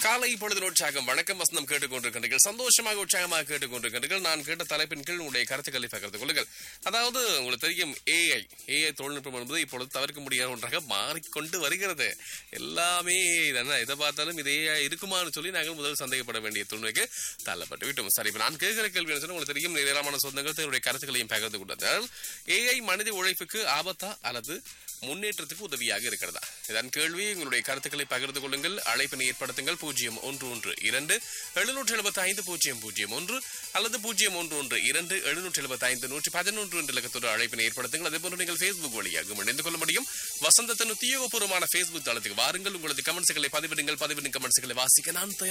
காலை பொழுது உற்சாகம் வணக்கம் வசந்தம் கேட்டுக்கொண்டிருக்கின்றீர்கள் சந்தோஷமாக உற்சாகமாக கேட்டுக்கொண்டிருக்கின்றீர்கள் நான் கேட்ட தலைப்பின் கீழ் உங்களுடைய கருத்துக்களை பகிர்ந்து கொள்ளுங்கள் அதாவது உங்களுக்கு தெரியும் ஏஐ ஏஐ தொழில்நுட்பம் என்பது இப்பொழுது தவிர்க்க முடியாத ஒன்றாக மாறிக்கொண்டு வருகிறது எல்லாமே இதென்ன இதை பார்த்தாலும் இது ஏஐ இருக்குமான்னு சொல்லி நாங்கள் முதல் சந்தேகப்பட வேண்டிய துணைக்கு தள்ளப்பட்டு விட்டோம் சரி இப்ப நான் கேட்கிற கேள்வி என்ன சொன்னா, உங்களுக்கு தெரியும் ஏராளமான சொந்தங்கள் தன்னுடைய கருத்துக்களையும் பகிர்ந்து கொண்டதால் ஏஐ மனித உழைப்புக்கு ஆபத்தா அல்லது முன்னேற்றத்துக்கு உதவியாக இருக்கிறதா இதன் கேள்வி உங்களுடைய கருத்துக்களை பகிர்ந்து கொள்ளுங்கள் அழைப்பினை ஏற்படுத்துங்கள் பூஜ்ஜியம் ஒன்று ஒன்று இரண்டு எழுநூற்றி எழுபத்தி ஐந்து பூஜ்ஜியம் பூஜ்ஜியம் ஒன்று அல்லது பூஜ்ஜியம் ஒன்று ஒன்று இரண்டு எழுநூற்றி எழுபத்தி ஐந்து நூற்றி பதினொன்று என்ற இலக்கத்தோடு அழைப்பினை ஏற்படுத்துங்கள் அதே போன்று நீங்கள் ஃபேஸ்புக் வழியாக இணைந்து கொள்ள முடியும் வசந்தத்தின் உத்தியோகபூர்வமான ஃபேஸ்புக் தளத்துக்கு வாருங்கள் உங்களது கமெண்ட்ஸ்களை பதிவிடுங்கள் பதிவிடும் கமெண்ட்ஸ்களை வாசிக்க நான் தயார்